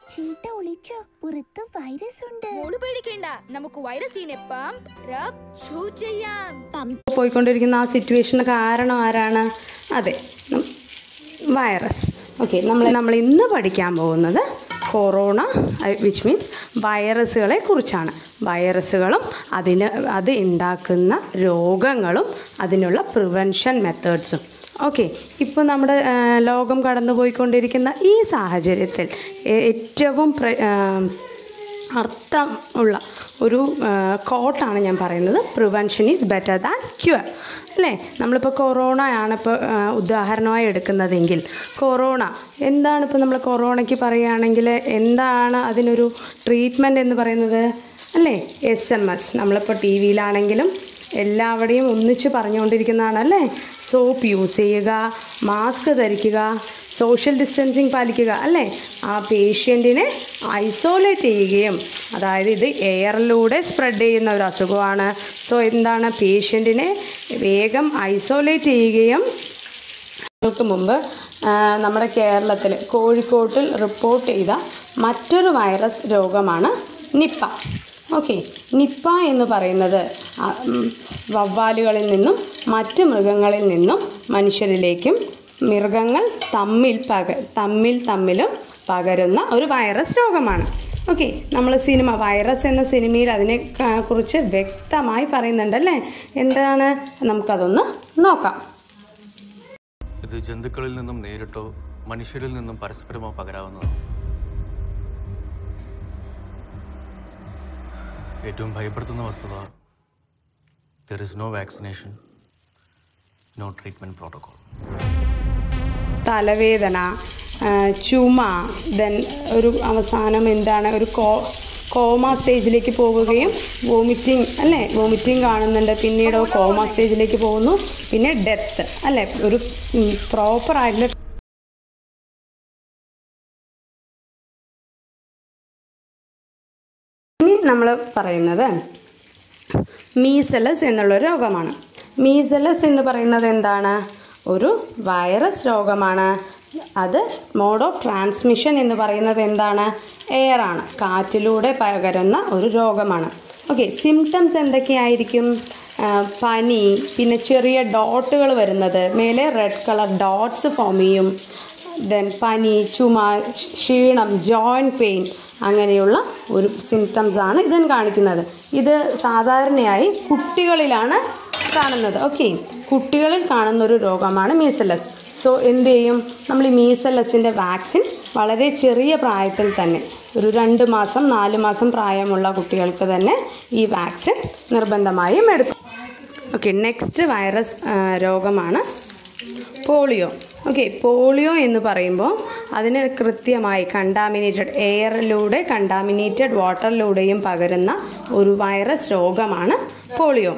ചീട്ട ഒളിച്ചോ പുറത്ത് വൈറസ് ഉണ്ട് മോള് പേടിക്കേണ്ട നമുക്ക് വൈറസിനെ പമ്പ് റബ് ഷൂ ചെയ്യാം പോയിക്കൊണ്ടിരിക്കുന്ന ആ സിറ്റുവേഷന് കാരണം ആരാണ് അതെ നം- വൈറസ് ഓക്കെ നമ്മൾ നമ്മൾ ഇന്ന് പഠിക്കാൻ പോകുന്നത് കൊറോണ വിച്ച് മീൻസ് വൈറസുകളെ കുറിച്ചാണ് വൈറസുകളും അതിന് അത് ഉണ്ടാക്കുന്ന രോഗങ്ങളും അതിനുള്ള പ്രിവെൻഷൻ മെത്തേഡ്സും ഓക്കെ ഇപ്പോൾ നമ്മുടെ ആ, ലോകം കടന്നു പോയിക്കൊണ്ടിരിക്കുന്ന ഈ സാഹചര്യത്തിൽ ഏ- ഏറ്റവും പ്ര ആ, അർത്ഥം ഉള്ള ഒരു കോട്ടാണ് ഞാൻ പറയുന്നത് prevention is better than cure അല്ലേ നമ്മളിപ്പോൾ കൊറോണ ആണ് ഇപ്പോൾ ഉദാഹരണമായി എടുക്കുന്നതെങ്കിൽ കൊറോണ എന്താണ് ഇപ്പോൾ നമ്മൾ കൊറോണയ്ക്ക് പറയുകയാണെങ്കിൽ എന്താണ് അതിനൊരു ട്രീറ്റ്മെൻറ്റ് എന്ന് പറയുന്നത് അല്ലേ എസ് എം എസ് നമ്മളിപ്പോൾ ടി വിയിലാണെങ്കിലും എല്ലാവരുടെയും ഒന്നിച്ച് പറഞ്ഞുകൊണ്ടിരിക്കുന്നതാണ് അല്ലേ സോപ്പ് യൂസ് ചെയ്യുക മാസ്ക് ധരിക്കുക സോഷ്യൽ ഡിസ്റ്റൻസിങ് പാലിക്കുക അല്ലേ ആ പേഷ്യൻറ്റിനെ ഐസോലേറ്റ് ചെയ്യുകയും അതായത് ഇത് എയറിലൂടെ സ്പ്രെഡ് ചെയ്യുന്ന ഒരു അസുഖമാണ് സോ എന്താണ് പേഷ്യൻറ്റിനെ വേഗം ഐസോലേറ്റ് ചെയ്യുകയും ൾക്ക് മുമ്പ് ആ, നമ്മുടെ കേരളത്തിൽ കോഴിക്കോട്ടിൽ റിപ്പോർട്ട് ചെയ്ത മറ്റൊരു വൈറസ് രോഗമാണ് നിപ്പ ഓക്കെ നിപ്പ എന്ന് പറയുന്നത് ആ, ഉം, വവ്വാലുകളിൽ നിന്നും മറ്റ് മൃഗങ്ങളിൽ നിന്നും മനുഷ്യരിലേക്കും മൃഗങ്ങൾ തമ്മിൽ പക തമ്മിൽ തമ്മിലും പകരുന്ന ഒരു വൈറസ് രോഗമാണ് ഓക്കെ നമ്മൾ സിനിമ വൈറസ് എന്ന സിനിമയിൽ അതിനെ ക- കുറിച്ച് വ്യക്തമായി പറയുന്നുണ്ടല്ലേ എന്താണ് നമുക്കതൊന്ന് നോക്കാം ഇത് ജന്തുക്കളിൽ നിന്നും നേരിട്ടോ മനുഷ്യരിൽ നിന്നും പരസ്പരമോ പകരാവുന്നതാണ് ഏറ്റവും ഭയപ്പെടുത്തുന്ന വസ്തുത there is no vaccination no treatment protocol തലവേദന ആ, ചുമ ദെൻ ഒരു അവസാനം എന്താണ് ഒരു കോ കോമ സ്റ്റേജിലേക്ക് പോവുകയും വോമിറ്റിംഗ് അല്ലേ വോമിറ്റിംഗ് കാണുന്നുണ്ട് പിന്നീട് കോമ സ്റ്റേജിലേക്ക് പോകുന്നു പിന്നെ ഡെത്ത് അല്ലേ ഒരു പ്രോപ്പർ ആയിട്ടുള്ള ഇനി നമ്മൾ പറയുന്നത് മീസലസ് എന്നുള്ള രോഗമാണ് മീസലസ് എന്ന് പറയുന്നത് എന്താണ് ഒരു വൈറസ് രോഗമാണ് അത് മോഡ് ഓഫ് ട്രാൻസ്മിഷൻ എന്ന് പറയുന്നത് എന്താണ് എയർ ആണ് കാറ്റിലൂടെ പകരുന്ന ഒരു രോഗമാണ് ഓക്കെ സിംറ്റംസ് എന്തൊക്കെയായിരിക്കും ആ, പനി പിന്നെ ചെറിയ ഡോട്ടുകൾ വരുന്നത് മേലെ റെഡ് കളർ ഡോട്ട്സ് ഫോം ചെയ്യും ദെൻ പനി ചുമ ക്ഷീണം ജോയിൻറ്റ് പെയിൻ അങ്ങനെയുള്ള ഒരു സിംറ്റംസ് ആണ് ഇതിന് കാണിക്കുന്നത് ഇത് സാധാരണയായി കുട്ടികളിലാണ് കാണുന്നത് ഓക്കെ കുട്ടികളിൽ കാണുന്ന ഒരു രോഗമാണ് മീസലസ് സോ എന്ത് ചെയ്യും നമ്മൾ ഈ മീസലസിൻ്റെ വാക്സിൻ വളരെ ചെറിയ പ്രായത്തിൽ തന്നെ ഒരു രണ്ട് മാസം നാല് മാസം പ്രായമുള്ള കുട്ടികൾക്ക് തന്നെ ഈ വാക്സിൻ നിർബന്ധമായും എടുക്കും ഓക്കെ നെക്സ്റ്റ് വൈറസ് ആ, രോഗമാണ് പോളിയോ ഓക്കെ പോളിയോ എന്ന് പറയുമ്പോൾ അതിന് കൃത്യമായി കണ്ടാമിനേറ്റഡ് എയറിലൂടെ കണ്ടാമിനേറ്റഡ് വാട്ടറിലൂടെയും പകരുന്ന ഒരു വൈറസ് രോഗമാണ് പോളിയോ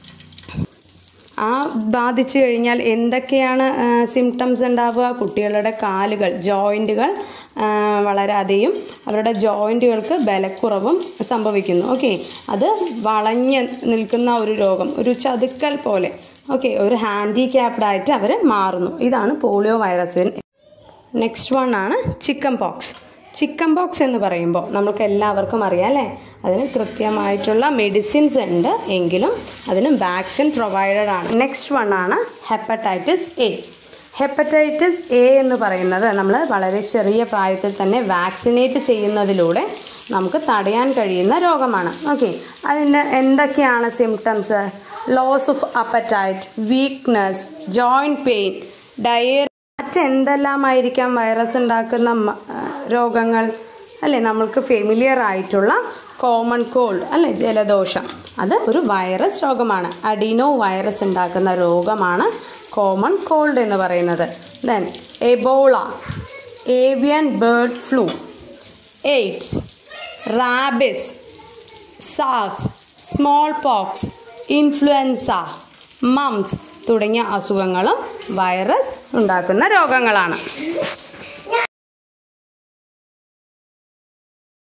ആ ബാധിച്ചു കഴിഞ്ഞാൽ എന്തൊക്കെയാണ് സിംറ്റംസ് ഉണ്ടാവുക കുട്ടികളുടെ കാലുകൾ ജോയിൻറ്റുകൾ വളരാതെയും അവരുടെ ജോയിൻറ്റുകൾക്ക് ബലക്കുറവും സംഭവിക്കുന്നു ഓക്കെ അത് വളഞ്ഞ് നിൽക്കുന്ന ഒരു രോഗം ഒരു ചതുക്കൽ പോലെ ഓക്കെ ഒരു ഹാൻഡിക്യാപ്ഡ് ആയിട്ട് അവർ മാറുന്നു ഇതാണ് പോളിയോ വൈറസിൻ നെക്സ്റ്റ് വൺ ആണ് ചിക്കൻ പോക്സ് ചിക്കൻ പോക്സ് എന്ന് പറയുമ്പോൾ നമുക്ക് എല്ലാവർക്കും അറിയാം അല്ലേ അതിന് കൃത്യമായിട്ടുള്ള മെഡിസിൻസ് ഉണ്ട് എങ്കിലും അതിന് വാക്സിൻ പ്രൊവൈഡഡ് ആണ് നെക്സ്റ്റ് വൺ ആണ് ഹെപ്പറ്റൈറ്റിസ് എ ഹെപ്പറ്റൈറ്റിസ് എ എന്ന് പറയുന്നത് നമ്മൾ വളരെ ചെറിയ പ്രായത്തിൽ തന്നെ വാക്സിനേറ്റ് ചെയ്യുന്നതിലൂടെ നമുക്ക് തടയാൻ കഴിയുന്ന രോഗമാണ് ഓക്കെ അതിൻ്റെ എന്തൊക്കെയാണ് symptoms loss of appetite weakness joint pain ഡയർ മറ്റെന്തെല്ലാമായിരിക്കാം വൈറസ് ഉണ്ടാക്കുന്ന മ- ആ, രോഗങ്ങൾ അല്ലേ നമ്മൾക്ക് ഫെമിലിയർ ആയിട്ടുള്ള കോമൺ കോൾഡ് അല്ലേ ജലദോഷം അത് ഒരു വൈറസ് രോഗമാണ് അഡിനോ വൈറസ് ഉണ്ടാക്കുന്ന രോഗമാണ് കോമൺ കോൾഡ് എന്ന് പറയുന്നത് then Ebola avian bird flu AIDS rabies സാസ് സ്മോൾ പോക്സ് ഇൻഫ്ലുവൻസ മംസ് തുടങ്ങിയ അസുഖങ്ങളും വൈറസ് ഉണ്ടാക്കുന്ന രോഗങ്ങളാണ്